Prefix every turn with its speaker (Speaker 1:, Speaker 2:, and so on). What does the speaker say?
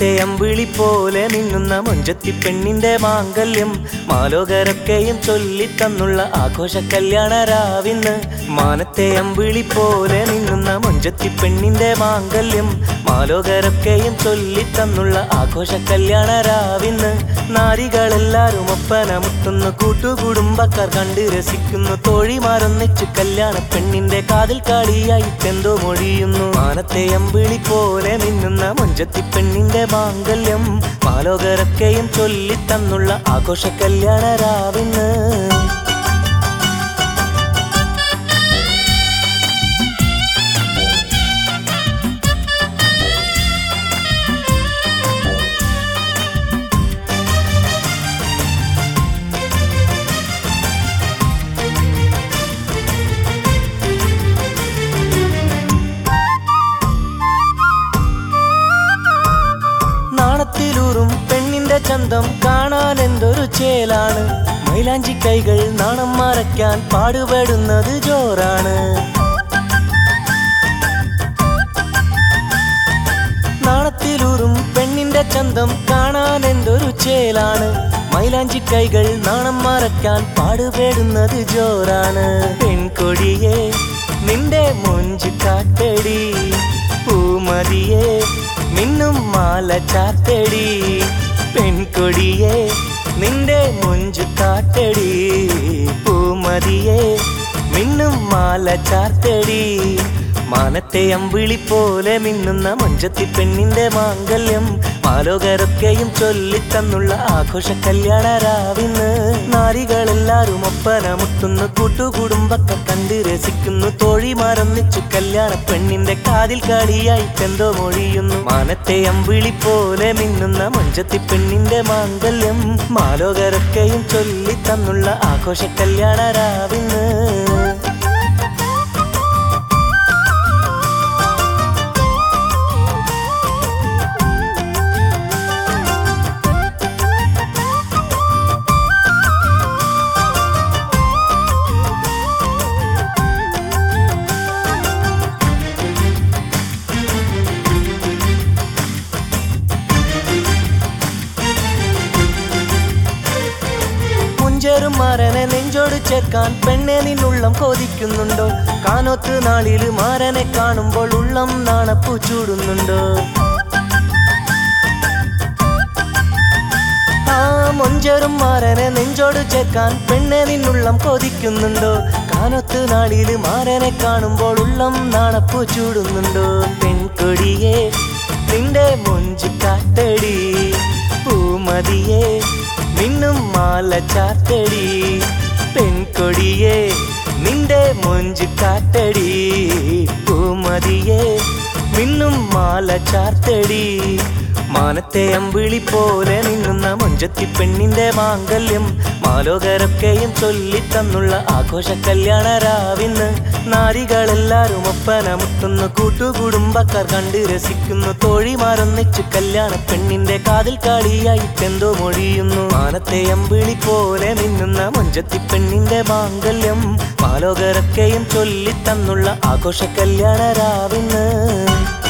Speaker 1: മാനത്തെ അമ്പിളി പോലെ മിന്നുന്ന മൊഞ്ചത്തി പെണ്ണിന്റെ മാംഗല്യം മാലോകരൊക്കെയും ചൊല്ലിത്തന്നുള്ള ആഘോഷ കല്യാണ രാവിന്ന് മാനത്തെ അമ്പിളി പോലെ മിന്നുന്ന മൊഞ്ചത്തി പെണ്ണിന്റെ മാംഗല്യം മാലോകരൊക്കെയും ചൊല്ലിത്തന്നുള്ള ആഘോഷ കല്യാണ രാവിന്ന് നാരികളെല്ലാരും ഒപ്പനമുട്ടുന്നു കൂട്ടുകുടുംബക്കാർ കണ്ട് രസിക്കുന്നു തോഴിമാരൊന്നിച്ച് കല്യാണ പെണ്ണിന്റെ കാതിൽ കാടിയായി തെന്തോ മൊഴിയുന്നു മാനത്തെ അമ്പിളി പോലെ മിന്നുന്ന മൊഞ്ചത്തി പെണ്ണിന്റെ മാംഗല്യം മാലോകരൊക്കെയും ചൊല്ലിത്തന്നുള്ള ആഘോഷ കല്യാണ രാവിന്ന് നാണത്തിലൂറും പെണ്ണിന്റെ ചന്തം കാണാൻ എന്തൊരു ചേലാണ് മൈലാഞ്ചി കൈകൾ നാണം മറയ്ക്കാൻ പാടുപെടുന്നത് ജോറാണ് നാണത്തിലൂറും പെണ്ണിന്റെ ചന്തം കാണാൻ എന്തൊരു ചേലാണ് മൈലാഞ്ചി കൈകൾ നാണം മറക്കാൻ പാടുപെടുന്നത് ജോറാണ് പെൺകൊടിയെ നിന്റെ മൊഞ്ചു കാട്ടടി പൂമതിയെ മിന്നും മാല ചാത്തടി പെൺകൊടിയെ നിന്റെ മൊഞ്ചു കാട്ടടി പൂമതിയെ മിന്നും മാല ചാർത്തടി മാനത്തെ അമ്പിളി പോലെ മിന്നുന്ന മഞ്ചത്തി പെണ്ണിന്റെ മാംഗല്യം മാലോകരൊക്കെയും ചൊല്ലിത്തന്നുള്ള ആഘോഷ കല്യാണ രാവിന്ന് നാരികളെല്ലാരും ഒപ്പനമുട്ടുന്നു കൂട്ടുകുടുംബക്ക കണ്ട് രസിക്കുന്നു തോഴിമാരൊന്നിച്ചു കല്യാണ പെണ്ണിന്റെ കാതിൽ കാടിയായി എന്തോ മൊഴിയുന്നു മാനത്തെ അമ്പിളി പോലെ മിന്നുന്ന മഞ്ചത്തി പെണ്ണിന്റെ മാംഗല്യം മാലോകരൊക്കെയും ചൊല്ലിത്തന്നുള്ള ആഘോഷ കല്യാണ രാവിന്ന് മുഞ്ചേറും മാരനെ നെഞ്ചോട് ചേർക്കാൻ പെണ്ണെ നിന്നുള്ളം കൊതിക്കുന്നുണ്ടോ കാനോത്ത് നാളില് മാരനെ കാണുമ്പോൾ ഉള്ളം നാണപ്പൂ ചൂടുന്നുണ്ടോ ആ മൊഞ്ചേറും മാരനെ നെഞ്ചോട് ചേർക്കാൻ പെണ്ണെ നിന്നുള്ളം കൊതിക്കുന്നുണ്ടോ കാനൊത്ത് നാളില് മാരനെ കാണുമ്പോൾ ഉള്ളം നാണപ്പൂ ചൂടുന്നുണ്ടോ പെൺകൊടിയെ നിന്റെ മൊഞ്ചു കാത്തടി പൂമതിയെ മിന്നും മാല ചാത്തടി പെൺകൊടിയെ നിന്റെ മൊഞ്ചു കാത്തടി പൂമതിയെ മിന്നും മാല ചാർത്തടി മാനത്തെ അമ്പിളി പോലെ നിന്നുന്ന മൊഞ്ചത്തി പെണ്ണിന്റെ മാംഗല്യം മാലോകരൊക്കെയും ചൊല്ലിത്തന്നുള്ള ആഘോഷ കല്യാണ രാവിന്ന് നാരികളെല്ലാരും ഒപ്പനമുട്ടുന്നു കൂട്ടുകുടുംബക്കാർ കണ്ട് രസിക്കുന്നു തോഴിമാരൊന്നിച്ചു കല്യാണ പെണ്ണിന്റെ കാതിൽ കാടിയായി എന്തോ മൊഴിയുന്നു മാനത്തെ അമ്പിളി പോലെ മിന്നുന്ന മൊഞ്ചത്തി പെണ്ണിന്റെ മാംഗല്യം മാലോകരൊക്കെയും ചൊല്ലിത്തന്നുള്ള ആഘോഷ കല്യാണ രാവിന്ന്